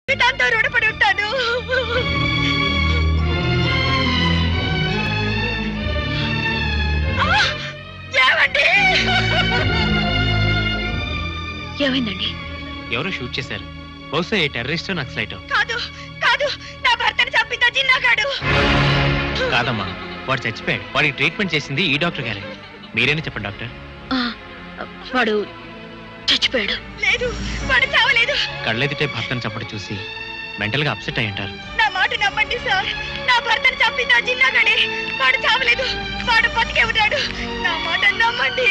దాంతో రుణపడి ఉంటాను ఆ! ఏమండి ఏమైందండి ఎవరో షూట్ చేశారు బహుశా ఏ టెర్రరిస్టో నక్సలైటో కాదు కాదు నా భర్తను చంపిందా చిన్నగాడు కాదమ్మా వాడు చచ్చిపోయాడు వాడికి ట్రీట్మెంట్ చేసింది ఈ డాక్టర్ గారే మీరేనా చెప్పండి డాక్టర్ వాడు చచ్చిపోయాడు లేదు వాడు చావలేదు కళ్ళెదిటే భర్తను చంపడం చూసి మెంటల్ గా అప్సెట్ అయి ఉంటారు నా మాట నమ్మండి సార్ నా భర్తను చంపిందా చిన్నగాడే వాడు చావలేదు వాడు బతికే ఉన్నాడు నా మాట నమ్మండి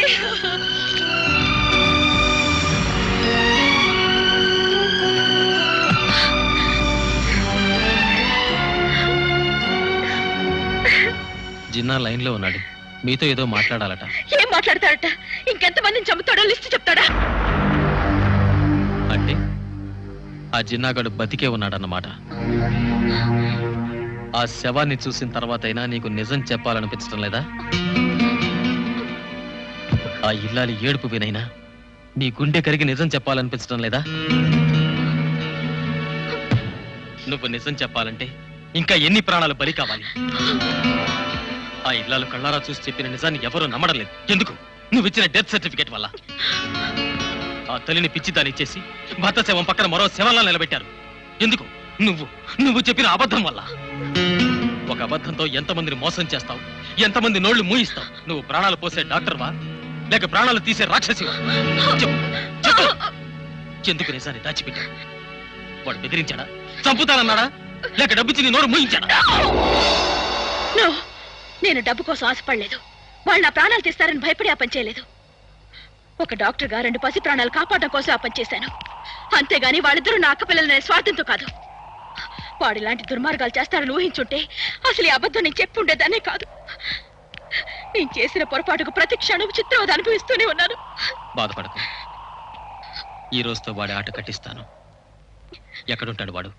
జిన్నా లైన్ లో ఉన్నాడు మీతో ఏదో మాట్లాడాలట ఏం మాట్లాడతాడట ఇంకెంత మందిని చంపుతాడో లిస్ట్ చెప్తాడా అంటే ఆ జిన్నాగాడు బతికే ఉన్నాడన్నమాట ఆ శవాన్ని చూసిన తర్వాతైనా నీకు నిజం చెప్పాలనిపించడం లేదా ఆ ఇల్లాలి ఏడుపు వినైనా నీ గుండె కరిగి నిజం చెప్పాలనిపించడం లేదా నువ్వు నిజం చెప్పాలంటే ఇంకా ఎన్ని ప్రాణాలు బలి కావాలి ఆ ఇల్లాలు కళ్ళారా చూసి చెప్పిన నిజాన్ని ఎవరూ నమ్మడం లేదు ఎందుకు నువ్వు ఇచ్చిన డెత్ సర్టిఫికేట్ వల్ల ఆ తల్లిని పిచ్చి దాని ఇచ్చేసి భర్త శవం పక్కన మరో శవంలా నిలబెట్టారు ఎందుకు నువ్వు నువ్వు చెప్పిన అబద్ధం వల్ల ఒక అబద్ధంతో ఎంతమందిని మోసం చేస్తావు ఎంతమంది నోళ్లు మూయిస్తావు నువ్వు ప్రాణాలు పోసే డాక్టర్వా లేక ప్రాణాలు తీసే రాక్షసివా చెప్పు చెప్పు ఎందుకు నిజాన్ని దాచిపెట్టావు వాడు బెదిరించాడా చంపుతానన్నాడా లేక డబ్బిచ్చి నీ నోరు మూయించాడా నో నేను డబ్బు కోసం ఆశపడలేదు వాళ్ళు నా ప్రాణాలు తీస్తారని భయపడి ఆ పని చేయలేదు ఒక డాక్టర్ గా రెండు పసి ప్రాణాలు కాపాడడం కోసం ఆ పని చేశాను అంతేగాని వాళ్ళిద్దరూ నా అక్క పిల్లలనే స్వార్థంతో కాదు వాడు ఇలాంటి దుర్మార్గాలు చేస్తారని ఊహించుంటే అసలు ఈ అబద్ధం నేను చెప్పి ఉండేదాన్నే కాదు నేను చేసిన పొరపాటుకు ప్రతి క్షణం చిత్రవద అనుభవిస్తూనే ఉన్నాను బాధపడకు ఈ రోజుతో వాడి ఆట కట్టిస్తాను ఎక్కడుంటాడు వాడు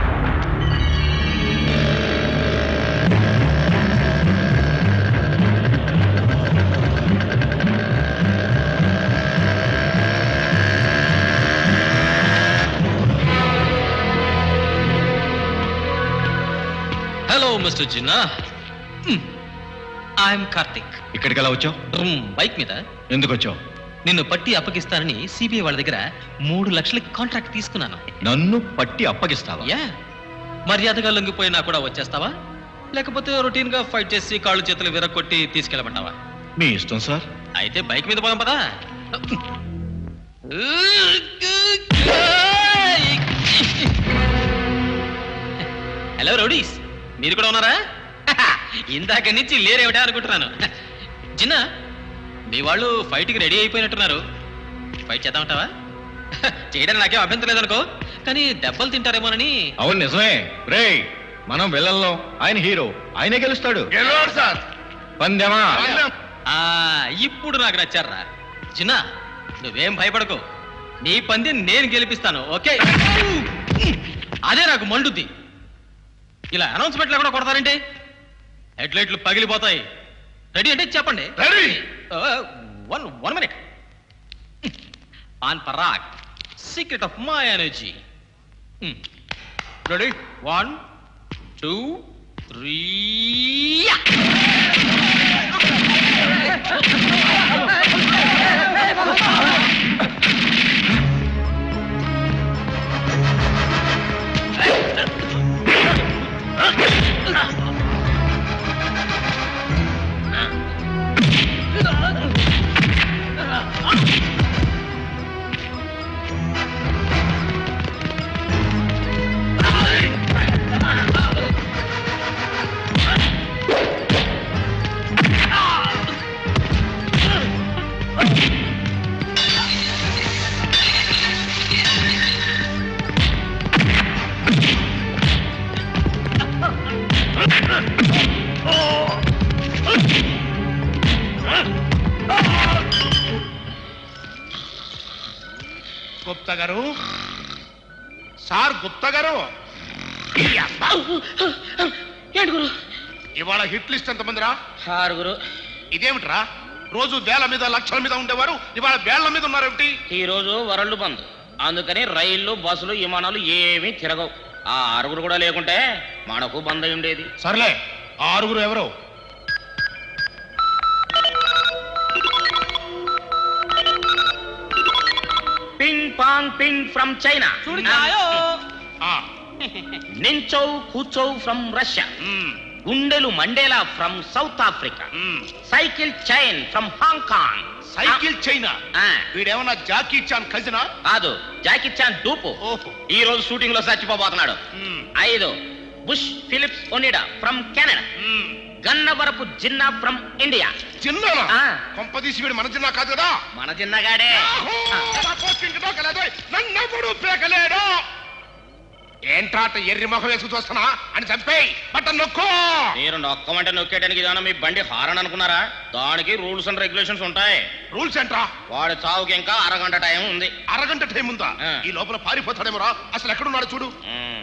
hello mister Jinnah I'm Karthik ఇక్కడికి ఎలా వచ్చావు బైక్ మీద ఎందుకు వచ్చావు నిన్ను పట్టి అప్పగిస్తానని సిబిఐ వాళ్ళ దగ్గర మూడు లక్షలకి కాంట్రాక్ట్ తీసుకున్నాను నన్ను పట్టి అప్పగిస్తావా యా మర్యాదగా లొంగిపోయినా కూడా వచ్చేస్తావా లేకపోతే రొటీన్ గా ఫైట్ చేసి కాళ్ళు చేతులు విరగొట్టి తీసుకెళ్ళమంటావా మీ ఇష్టం సార్ అయితే బైక్ మీద పోదాం పదా హలో రౌడీస్ మీరు కూడా ఉన్నారా ఇందాక నుంచి లేరేమిటా అనుకుంటున్నాను చిన్న మీ వాళ్ళు ఫైట్కి రెడీ అయిపోయినట్టున్నారు ఫైట్ చేద్దామంటావా చేయడానికి నాకేం అభ్యంతరం లేదనుకో కానీ దెబ్బలు తింటారేమోనని అవును నిజమే రే మనం వెళ్ళల్లో ఆయన హీరో ఆయనే గెలుస్తాడు సార్ పందెమా ఆ ఇప్పుడు నాకు నచ్చారా చిన్న నువ్వేం భయపడకు నీ పందెం నేను గెలిపిస్తాను ఓకే అదే నాకు మండుద్ది ఇలా అనౌన్స్మెంట్లు కూడా కొడతారంటే హెడ్లైట్లు పగిలిపోతాయి రెడీ అంటే చెప్పండి ready one one minute on Parag secret of my energy ready one two three Gupta గారు సార్ గుప్తా గారు ఏడుగురు ఇవాళ హిట్ లిస్ట్ ఎంతమందిరా ఆరుగురు ఇదేమిట్రా రోజు వేల మీద లక్షల మీద ఉండేవారు ఇవాళ వేళ్ల మీద ఉన్నారేమిటి ఈ రోజు వరల్డ్ బంద్ అందుకని రైళ్లు బస్సులు విమానాలు ఏమీ తిరగవు ఆ ఆరుగురు కూడా లేకుంటే మనకు బంద్ అయి ఉండేది సర్లే ఆ ఆరుగురు ఎవరు ping pong ping from China ఆ, నించౌ కూచౌ ఫ్రమ్ రష్యా మ్, గుండెలు మండేలా ఫ్రమ్ సౌత్ ఆఫ్రికా మ్. Cycle chain from Hong Kong cycle China ఆ, వీడేమన్నా జాకీ చాన్ కజినా కాదు జాకీ చాన్ డూపు ఓహో ఈ రోజు షూటింగ్ లో చచ్చిపోబోతున్నాడు మ్, ఐదు Bush Philips Onida from Canada మ్. గన్నవరపు జిన్నా ఫ్రమ్ ఇండియా చిన్నానా ఆ. కొంపదీసి వీడు మన చిన్న కాదు కదా మన చిన్నగాడే ఆహో! నా పోస్టింగ్ దొరకలేదు. నన్నెప్పుడు పేకలేడు ఏంట్రాట ఎర్రి మొహం వేసుకు చూస్తున్నా అని చంపేయి బట్టన్ నొక్కో మీరు నొక్కమంటే నొక్కేయడానికి ఇదేమన్నా మీ బండి హారన్ అనుకున్నారా దానికి రూల్స్ అండ్ రెగ్యులేషన్స్ ఉంటాయి రూల్స్ ఏంట్రా వాడి చావుకి ఇంకా అరగంట టైం ఉంది అరగంట టైం ఉందా ఆ. ఈ లోపల పారిపోతాడేమోరా అసలు ఎక్కడున్నాడు చూడు మ్మ్.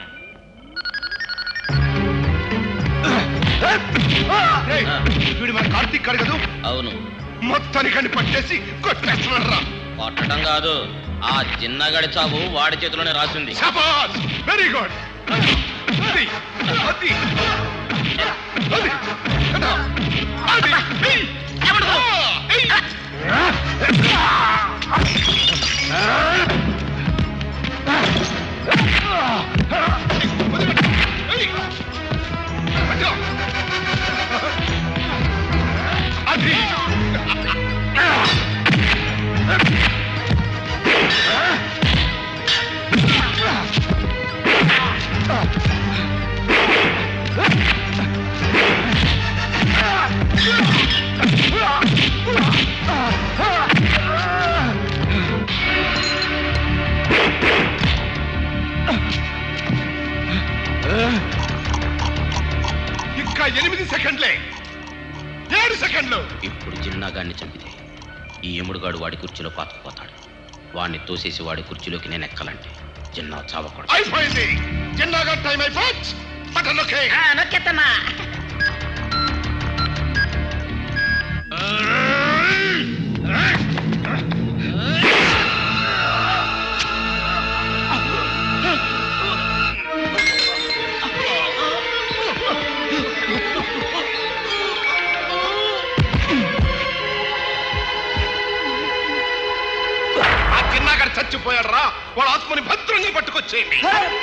రేయ్, వీడు మన కార్తీక్ కాడు కదూ అవును మొత్తానికని పట్టేసి కొట్టేస్తున్నాడు రా కొట్టడం కాదు ఆ చిన్నగడి చావు వాడి చేతిలోనే రాసింది శబాష్ వెరీ గుడ్ అది అది అది కదా. అది ఏయ్. ఆ, ఏయ్. వదిలిపెట్టు. ఏయ్. పట్టు. అది ఇంకా ఎనిమిది సెకండ్లే ఏడు సెకండ్లు ఇప్పుడు జిన్నాగాడిని చంపితే ఈ ఎముడుగాడు వాడి కుర్చీలో పాతుకుపోతాడు వాడిని తోసేసి వాడి కుర్చీలోకి నేను ఎక్కాలంటే జిన్నా చావకూడదు అయిపోయింది చిన్నగా టైం అయిపోయి బటన్ నొక్కే నొక్కెత్తన్నా ఆ చిన్నగాడు చచ్చిపోయాడు రా వాడు ఆత్మని భద్రంగా పట్టుకొచ్చేయండి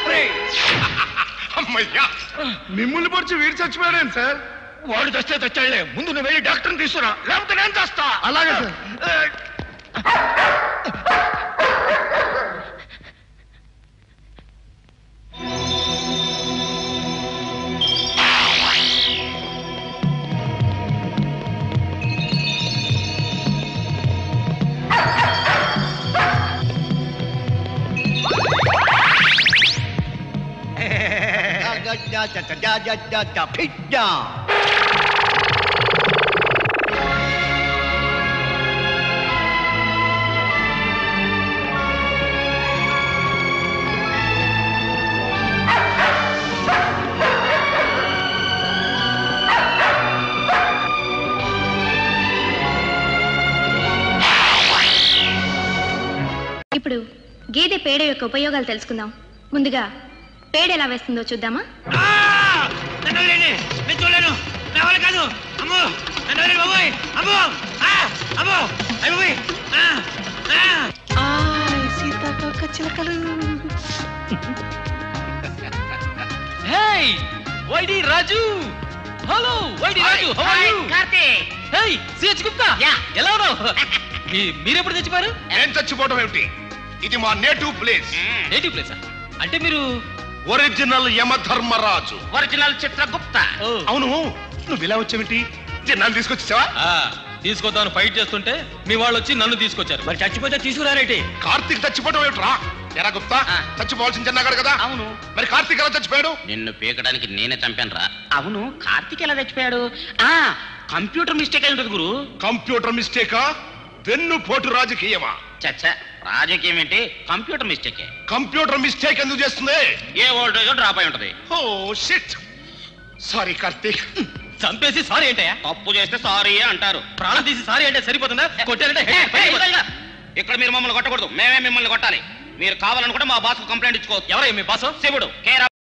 అమ్మయ్యా మిమ్మల్ని పొడిచి వీడు చచ్చిపోయాడేం సార్ వాడు చస్తే తెచ్చాడులే ముందు నువ్వు వెళ్ళి డాక్టర్ని తీసుకురా లేకపోతే నేను చేస్తా అలాగే సార్ ఇప్పుడు గేదె పేడ యొక్క ఉపయోగాలు తెలుసుకుందాం ముందుగా పేడ ఎలా వేస్తుందో చూద్దామా నన్ను వదిలేండి నేను చూడలేను నా వల్ల కాదు అమ్మో నన్ను వదిలేండి బాబోయ్ అమ్మో ఆ! అమ్మో అయ్య బాబోయ్ ఆ! ఆ! సీతాకోక చిలకలు hey Y D Raju hello Y D Raju how are you Karthik hey C H Gupta yeah. ఎలా ఉన్నావు మీ- మీరెప్పుడు తెచ్చిపోయారు నేను చచ్చిపోవడం ఏమిటి ఇది మా నేటివ్ ప్లేస్ నేటివ్ ప్లేసా అంటే మీరు ఒరిజినల్ యమధర్మరాజు ఒరిజినల్ చిత్రగుప్త ఓ, అవును నువ్వు ఇలా వచ్చావేంటి చిన్నాన్ని తీసుకొచ్చావా ఆ, తీసుకొద్దామని ఫైట్ చేస్తుంటే మీ వాళ్ళు వచ్చి నన్ను తీసుకొచ్చారు మరి చచ్చిపోతే తీసుకురారేటి కార్తీక్ చచ్చిపోవడం ఏమిట్రా ఎరా గుప్తా ఆ. చచ్చిపోవాల్సిన చిన్నగాడు కదా అవును మరి కార్తీక్ ఎలా చచ్చిపోయాడు నిన్ను పీకడానికి నేనే చంపాను రా అవును కార్తీక్ ఎలా చచ్చిపోయాడు ఆ కంప్యూటర్ మిస్టేక్ అయి ఉంటుంది గురు కంప్యూటర్ మిస్టేకా వెన్ను పోటు రాజకీయమా చచ్చా రాజకీయం ఏంటి కంప్యూటర్ మిస్టేకే కంప్యూటర్ మిస్టేక్ ఎందుకు చేస్తుంది ఏ వోల్టేజ్ డ్రాప్ అయి ఉంటది ఓ షిట్ సారీ కార్తీక్ చంపేసి సారీ ఏంటయ్యా తప్పు చేస్తే సారీ అంటారు ప్రాణం తీసి సారీ అంటే సరిపోతుందా కొట్టారంటే ఏ, head ఏ, పైకి ఇలా, ఇలా. ఇక్కడ మీరు మమ్మల్ని కొట్టకూడదు మేమే మిమ్మల్ని కొట్టాలి మీరు కావాలనుకుంటే మా బాస్కు కంప్లైంట్ ఇచ్చుకోవచ్చు ఎవరయ్య మీ బాసు శివుడు కే